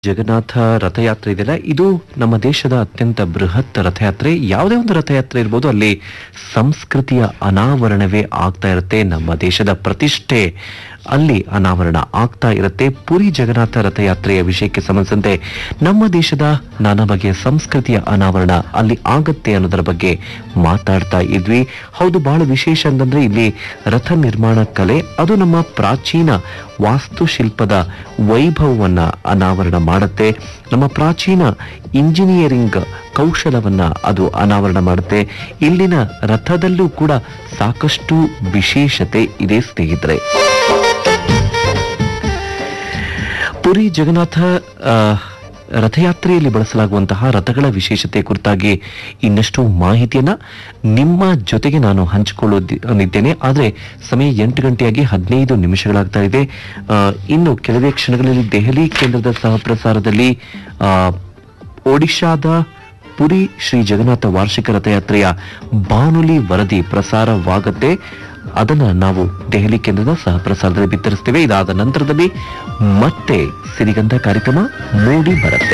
ಜಗನ್ನಾಥ ರಥಯಾತ್ರೆ ಇದೆಯಲ್ಲ ಇದು ನಮ್ಮ ದೇಶದ ಅತ್ಯಂತ ಬೃಹತ್ ರಥಯಾತ್ರೆ ಯಾವುದೇ ಒಂದು ರಥಯಾತ್ರೆ ಇರ್ಬೋದು ಅಲ್ಲಿ ಸಂಸ್ಕೃತಿಯ ಅನಾವರಣವೇ ಆಗ್ತಾ ಇರುತ್ತೆ ನಮ್ಮ ದೇಶದ ಪ್ರತಿಷ್ಠೆ ಅಲ್ಲಿ ಅನಾವರಣ ಆಗ್ತಾ ಇರುತ್ತೆ ಪುರಿ ಜಗನ್ನಾಥ ರಥಯಾತ್ರೆಯ ವಿಷಯಕ್ಕೆ ಸಂಬಂಧಿಸಿದಂತೆ ನಮ್ಮ ದೇಶದ ನಾನಾ ಬಗೆಯ ಸಂಸ್ಕೃತಿಯ ಅನಾವರಣ ಅಲ್ಲಿ ಆಗತ್ತೆ ಅನ್ನೋದರ ಬಗ್ಗೆ ಮಾತಾಡ್ತಾ ಇದ್ವಿ ಹೌದು ಬಹಳ ವಿಶೇಷ ಅಂತಂದ್ರೆ ಇಲ್ಲಿ ರಥ ನಿರ್ಮಾಣ ಕಲೆ ಅದು ನಮ್ಮ ಪ್ರಾಚೀನ ವಾಸ್ತುಶಿಲ್ಪದ ವೈಭವವನ್ನ ಅನಾವರಣ ಮಾಡುತ್ತೆ ನಮ್ಮ ಪ್ರಾಚೀನ ಇಂಜಿನಿಯರಿಂಗ್ ಕೌಶಲವನ್ನ ಅದು ಅನಾವರಣ ಮಾಡುತ್ತೆ ಇಲ್ಲಿನ ರಥದಲ್ಲೂ ಕೂಡ ಸಾಕಷ್ಟು ವಿಶೇಷತೆ ಇದೆ ಸ್ನೇಹಿತರೆ ಪುರಿ ಜಗನ್ನಾಥ ಆ, ರಥಯಾತ್ರೆಯಲ್ಲಿ ಬಳಸಲಾಗುವಂತಹ ರಥಗಳ ವಿಶೇಷತೆ ಕುರಿತಾಗಿ ಇನ್ನಷ್ಟು ಮಾಹಿತಿಯನ್ನ ನಿಮ್ಮ ಜೊತೆಗೆ ನಾನು ಹಂಚಿಕೊಳ್ಳುತ್ತಿದ್ದೇನೆ ಆದರೆ ಸಮಯ ಎಂಟು ಗಂಟೆಯಾಗಿ ಹದಿನೈದು ನಿಮಿಷಗಳಾಗ್ತಾ ಇದೆ ಆ, ಇನ್ನು ಕೆಲವೇ ಕ್ಷಣಗಳಲ್ಲಿ ದೆಹಲಿ ಕೇಂದ್ರದ ಸಹಪ್ರಸಾರದಲ್ಲಿ ಆ, ಒಡಿಶಾದ ಪುರಿ ಶ್ರೀ ಜಗನ್ನಾಥ ವಾರ್ಷಿಕ ರಥಯಾತ್ರೆಯ ಬಾನುಲಿ ವರದಿ ಪ್ರಸಾರವಾಗತ್ತೆ ಅದನ್ನ ನಾವು ದೆಹಲಿ ಕೇಂದ್ರದ ಸಹ ಪ್ರಸಾರದಲ್ಲಿ ಬಿತ್ತರಿಸ್ತೇವೆ ಇದಾದ ನಂತರದಲ್ಲಿ ಮತ್ತೆ ಸಿರಿಗಂಧ ಕಾರ್ಯಕ್ರಮ ಮೂಡಿ ಬರುತ್ತೆ